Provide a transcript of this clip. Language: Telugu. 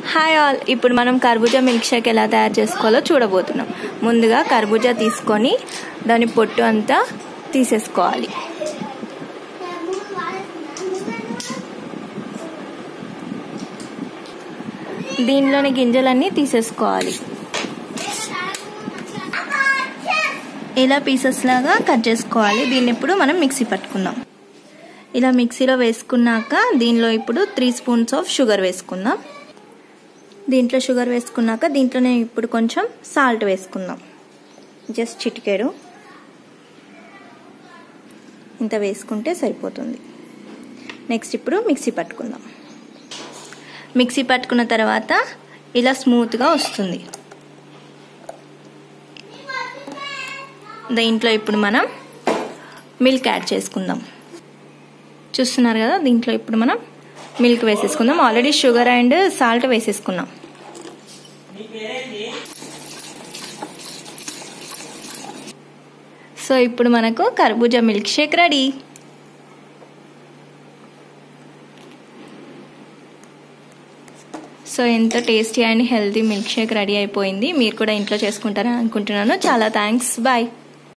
హాయ్ ఆల్ ఇప్పుడు మనం కర్బూజా మిల్క్ షేక్ ఎలా తయారు చేసుకోవాలో చూడబోతున్నాం ముందుగా కర్బూజా తీసుకొని దాని పొట్టు అంతా తీసేసుకోవాలి దీనిలోని గింజలన్నీ తీసేసుకోవాలి ఇలా పీసెస్ లాగా కట్ చేసుకోవాలి దీన్ని ఇప్పుడు మనం మిక్సీ పట్టుకుందాం ఇలా మిక్సీలో వేసుకున్నాక దీనిలో ఇప్పుడు త్రీ స్పూన్స్ ఆఫ్ షుగర్ వేసుకుందాం దీంట్లో షుగర్ వేసుకున్నాక దీంట్లోనే ఇప్పుడు కొంచెం సాల్ట్ వేసుకుందాం జస్ట్ చిటికెడు ఇంత వేసుకుంటే సరిపోతుంది నెక్స్ట్ ఇప్పుడు మిక్సీ పట్టుకుందాం మిక్సీ పట్టుకున్న తర్వాత ఇలా స్మూత్గా వస్తుంది దీంట్లో ఇప్పుడు మనం మిల్క్ యాడ్ చేసుకుందాం చూస్తున్నారు కదా దీంట్లో ఇప్పుడు మనం మిల్క్ వేసేసుకుందాం ఆల్రెడీ షుగర్ అండ్ సాల్ట్ వేసేసుకున్నాం సో ఇప్పుడు మనకు కర్బూజా మిల్క్ షేక్ రెడీ సో ఎంతో tasty and healthy milk shake ready అయిపోయింది మీరు కూడా ఇంట్లో చేసుకుంటారని అనుకుంటున్నాను చాలా థ్యాంక్స్ బాయ్